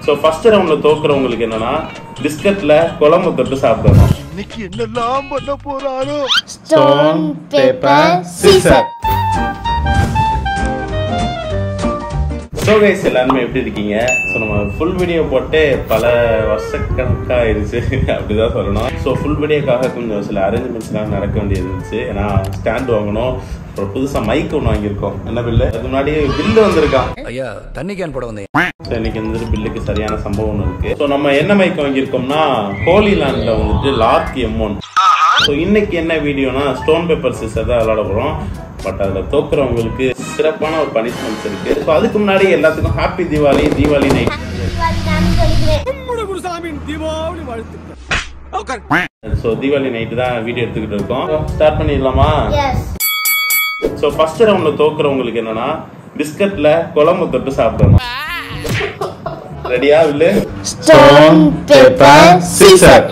So first ரவுண்ட்ல தோக்குறவங்களுக்கு என்னன்னா பிஸ்கட்ல குழம்பு தொட்டு சாப்பிடணும் இன்னைக்கு என்னெல்லாம் பண்ண போறாரோ stone paper scissor so guys எல்லாருமே எப்படி இருக்கீங்க ஸோ நம்ம ஃபுல் வீடியோ போட்டு பல வருஷக்கணக்காக ஆயிடுச்சு அப்படிதான் சொல்லணும் ஸோ ஃபுல் வீடியோக்காக கொஞ்சம் சில அரேஞ்ச்மெண்ட்ஸ்லாம் நடக்க வேண்டியது இருந்துச்சு ஏன்னா ஸ்டாண்ட் வாங்கணும் அப்புறம் புதுசாக மைக் ஒன்று வாங்கியிருக்கோம் என்ன பில்லு அதுக்கு முன்னாடி பில்லு வந்திருக்கான் ஐயா தண்ணி கேன் போட வந்தேன் ஸோ இன்னைக்கு வந்துட்டு பில்லுக்கு சரியான சம்பவம் ஒன்று இருக்கு ஸோ நம்ம என்ன மைக் வாங்கியிருக்கோம்னா ஹோலி லேண்ட்ல வந்துட்டு லார்க் எம் ஒன் ஸோ இன்னைக்கு என்ன வீடியோனா ஸ்டோன் பேப்பர் சிஸ்டர் தான் விளாட போகிறோம் பட் அதில் தோக்குறவங்களுக்கு சிறப்பான ஒரு பனிஷ்மெண்ட்ஸ் இருக்கு ஸோ அதுக்கு முன்னாடி எல்லாத்துக்கும் happy Deepavali Deepavali night so Deepavali night தான் வீடியோ எடுத்துக்கிட்டு இருக்கோம் ஸ்டார்ட் பண்ணிடலாமா எஸ் ஸோ ஃபர்ஸ்ட் ரவுண்ட்ல தோக்குறவங்களுக்கு என்னன்னா பிஸ்கட்ல குழம்பு தொட்டு சாப்பிடணும் ரெடியா வில்லு ஸ்டோன் பேப்பர் சீசர்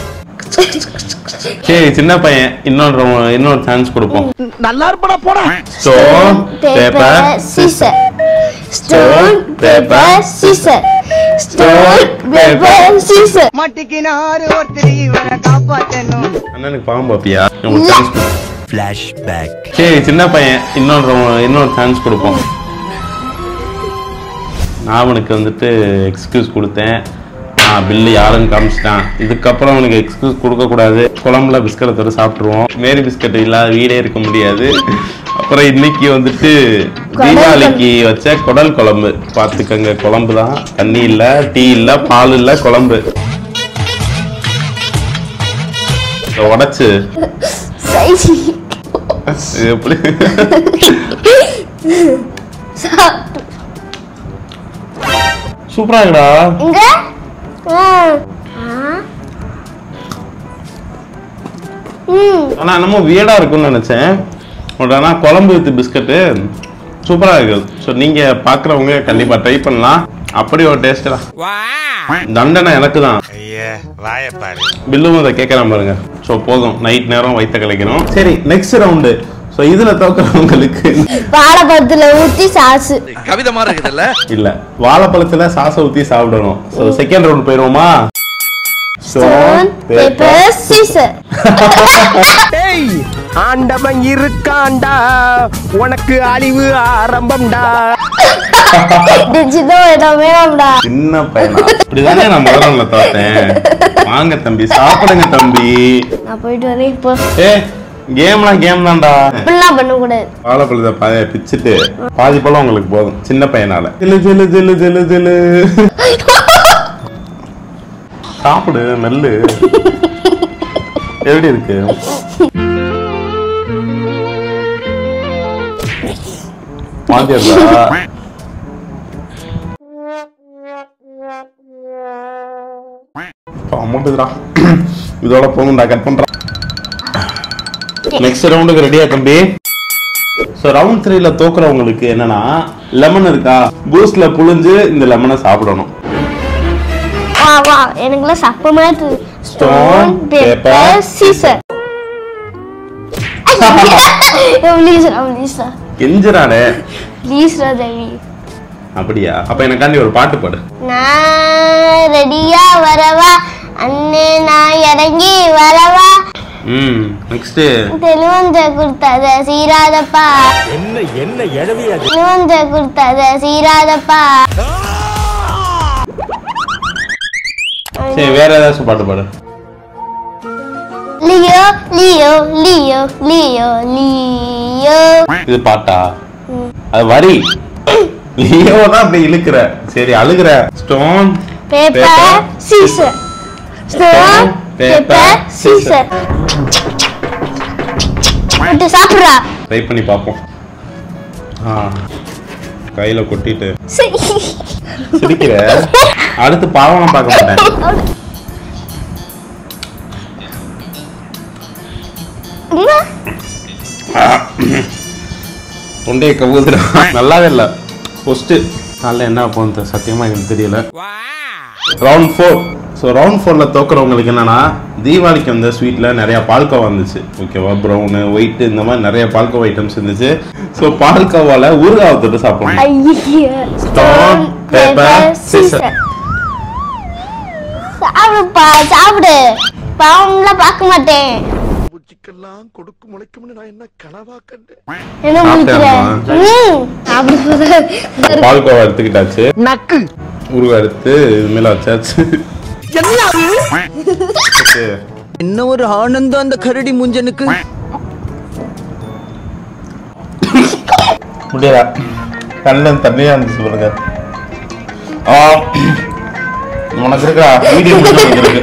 சரி சின்ன பையன் இன்னொரு round- இன்னொரு சான்ஸ் கொடுப்போம் நல்லா இருப்படா போடா stone paper scissor stone paper scissor stone paper scissor மாட்டிக்கினாரு ஒருத்தர் இவரை காப்பாத்தணும் அண்ணனுக்கு பாவம் பாப்பியா உங்களுக்கு சான்ஸ் ஃபிளாஷ் பேக் சரி சின்ன பையன் இன்னொரு round- இன்னொரு சான்ஸ் கொடுப்போம் நான் அவனுக்கு வந்துட்டு எக்ஸ்கியூஸ் கொடுத்தேன் நான் பில்லு யாருன்னு காமிச்சிட்டான் இதுக்கப்புறம் அவனுக்கு எக்ஸ்கியூஸ் கொடுக்க கூடாது குழம்புல பிஸ்கட்டை தர சாப்பிட்ருவோம் மேரி பிஸ்கட் இல்லாத வீடே இருக்க முடியாது அப்புறம் இன்னைக்கு வந்துட்டு தீபாவளிக்கு வச்ச குடல் குழம்பு பார்த்துக்கங்க குழம்பு தான் தண்ணி இல்லை டீ இல்லை பால் இல்லை குழம்பு இதை உடைச்சு சைசி இது எப்படி சூப்பரா இருக்குடா இங்க ஆ. ஆ. ம் ஆனா என்னமோ வியடா இருக்கும்னு நினைச்சேன் பட் ஆனா குழம்பு வித் பிஸ்கட்டு சூப்பரா இருக்கு ஸோ நீங்க பாக்குறவங்க கண்டிப்பா ட்ரை பண்ணலாம் அப்படி ஒரு டேஸ்டா தண்டனை எனக்கு தான் ஐயா வாய பாரு பில்லும் அதை கேட்கலாம் பாருங்க ஸோ போதும் நைட் நேரம் வயிற்ற கலைக்கணும் சரி நெக்ஸ்ட் ரவுண்டு ஸோ இதுல தோக்குறவங்களுக்கு வாழைப்பழத்துல ஊத்தி சாசு கவிதை மாதிரி இருக்குதுல்ல இல்ல வாழைப்பழத்துல சாசை ஊத்தி சாப்பிடணும் ஸோ செகண்ட் ரவுண்ட் போயிருவோமா ஸ்டோன் பேப்பர் சீசர் டேய் ஆண்டவன் இருக்காண்டா உனக்கு அழிவு ஆரம்பம்டா சின்ன இடம் வேணாம்டா சின்ன பையனா இப்படிதானே நான் முதல்ல உங்களை தோத்தேன் வாங்க தம்பி சாப்பிடுங்க தம்பி நான் போயிட்டு வரேன் இப்போ ஏ கேம்லாம் கேம் தான்டா இப்படிலாம் பண்ணக்கூடாது வாழைப்பழத்தை பாதி பிச்சுட்டு பாதி பழம் உங்களுக்கு போதும் சின்ன பையனால ஜிலு ஜிலு ஜிலு ஜிலு ஜிலு சாப்பிடு மெல்லு எப்படி இருக்கு மாத்தியா அமௌண்ட்டுடா இதோட போகும்டா கட் பண்றேன் நெக்ஸ்ட் ரவுண்டுக்கு ரெடியா தம்பி ஸோ ரவுண்ட் த்ரீல தோக்குறவங்களுக்கு என்னன்னா லெமன் இருக்கா பூஸ்ட்ல புழிஞ்சு இந்த லெமனை சாப்பிடணும் வா வா எனக்குலாம் சப்பமா இருக்கு Stone, stone paper, paper scissor ப்ளீஸ்ரா ப்ளீஸ்ரா கெஞ்சுறானே ப்ளீஸ்ரா தேவி அப்படியா அப்ப எனக்காண்டி ஒரு பாட்டு பாடு நான் ரெடியா வரவா அண்ணே நான் இறங்கி வரவா ம் நெக்ஸ்ட் தெலுவந்த கொடுத்தத சீராதப்பா என்ன என்ன எழவியா தெலுவந்த கொடுத்தத சீராதப்பா சரி வேற ஏதாச்சும் பாட்டு பாடு லியோ லியோ லியோ லியோ லியோ இது பாட்டா அது வரி லியோ தான் அப்படி இழுக்கிற சரி அழுகுற stone paper scissor stone paper scissor விட்டு சாப்பிடுறா ட்ரை பண்ணி பார்ப்போம் ஆ கையில கொட்டிட்டு சரி சிரிக்கிற அடுத்து பாவம் பார்க்க மாட்டேன் இல்ல தொண்டையை கவுதுடா நல்லாவே இல்லை ஃபர்ஸ்ட் காலைல என்ன போகுது சத்தியமா எனக்கு தெரியல ரவுண்ட் ஃபோர் ஸோ ரவுண்ட் ஃபோரில் தோக்குறவங்களுக்கு என்னன்னா தீபாவளிக்கு வந்த ஸ்வீட்டில் நிறைய பால்கோவா இருந்துச்சு ஓகேவா ப்ரௌனு ஒயிட் இந்த மாதிரி நிறைய பால்கோவா ஐட்டம்ஸ் இருந்துச்சு ஸோ பால்கோவால ஊறுகாவை தொட்டு சாப்பிடணும் ஐயோ Stone, paper, scissors. சாப்பிடுப்பா சாப்பிடு பாவம்லாம் பார்க்க மாட்டேன் பூச்சிக்கெல்லாம் கொடுக்கு முளைக்கும்னு நான் என்ன கனவா கண்டேன் என்ன முடிக்கிற சாப்பிட்டேம்மா. ம் சாப்பிடு பால்கோவா எடுத்துக்கிட்டாச்சு நக்கு ஊறுகாய் எடுத்து இது மேல வச்சாச்சு Okay. என்ன ஒரு ஆனந்தம் அந்த கரடி முஞ்சனுக்கு முடியல கண்ணில் தண்ணியா இருந்துச்சு பாருங்க ஆ, உனக்கு இருக்கா வீடியோ இருக்கு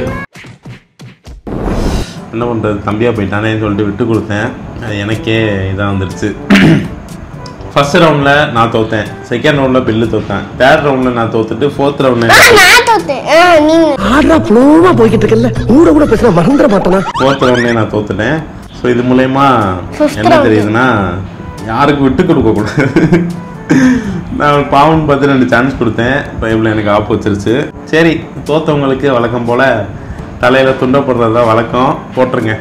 என்ன பண்றது தம்பியா போயிட்டானேன்னு சொல்லிட்டு விட்டு கொடுத்தேன் அது எனக்கே இதாக வந்துடுச்சு ஃபர்ஸ்ட் ரவுண்டில் நான் தோத்தேன் செகண்ட் ரவுண்டில் பில்லு தோத்தேன் தேர்ட் ரவுண்டில் நான் தோத்துட்டு ஃபோர்த் ரவுண்டில் நான் தோத்தேன் ஆ, நீங்க ஆடுறா ஃப்ளோவா போய்கிட்டு இருக்கல கூட கூட பேசினா மறந்துட மாட்டேனா ஃபோர்த் ரவுண்ட்லேயே நான் தோத்துட்டேன் ஸோ இது மூலயமா Fifth என்ன round. தெரியுதுன்னா யாருக்கு விட்டு கொடுக்க கூடாது நான் பாவம் பார்த்து ரெண்டு சான்ஸ் கொடுத்தேன் பைபிள் எனக்கு ஆப்பு வச்சிருச்சு சரி தோத்தவங்களுக்கு வழக்கம் போல தலையில துண்டை போடுறது தான் வழக்கம் போட்டுருங்க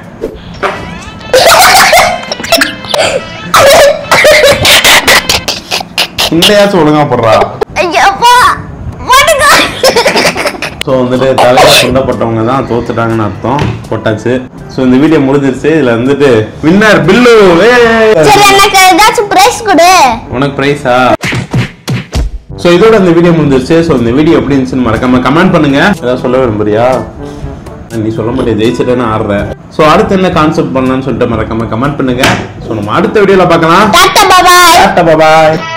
துண்டையாச்சும் ஒழுங்கா போடுறா ஐயப்பா போட்டுக்கோ ஸோ வந்துட்டு தலையில துண்டப்பட்டவங்க தான் தோத்துட்டாங்கன்னு அர்த்தம் போட்டாச்சு ஸோ இந்த வீடியோ முடிஞ்சிருச்சு இதுல வந்துட்டு வின்னர் பில்லு ஏய்! சரி எனக்கு ஏதாச்சும் பிரைஸ் கொடு உனக்கு ப்ரைஸா ஸோ இதோட இந்த வீடியோ முடிஞ்சிருச்சு ஸோ இந்த வீடியோ எப்படி இருந்துச்சுன்னு மறக்காம கமெண்ட் பண்ணுங்க ஏதாவது சொல்ல விரும்புறியா நீ சொல்ல மாட்டே ஜெயிச்சிட்டேன்னு ஆடுற ஸோ அடுத்து என்ன கான்செப்ட் பண்ணலாம்னு சொல்லிட்டு மறக்காம கமெண்ட் பண்ணுங்க ஸோ நம்ம அடுத்த வீடியோல பார்க்கலாம் டாட்டா பாபாய் டாட்டா பாய்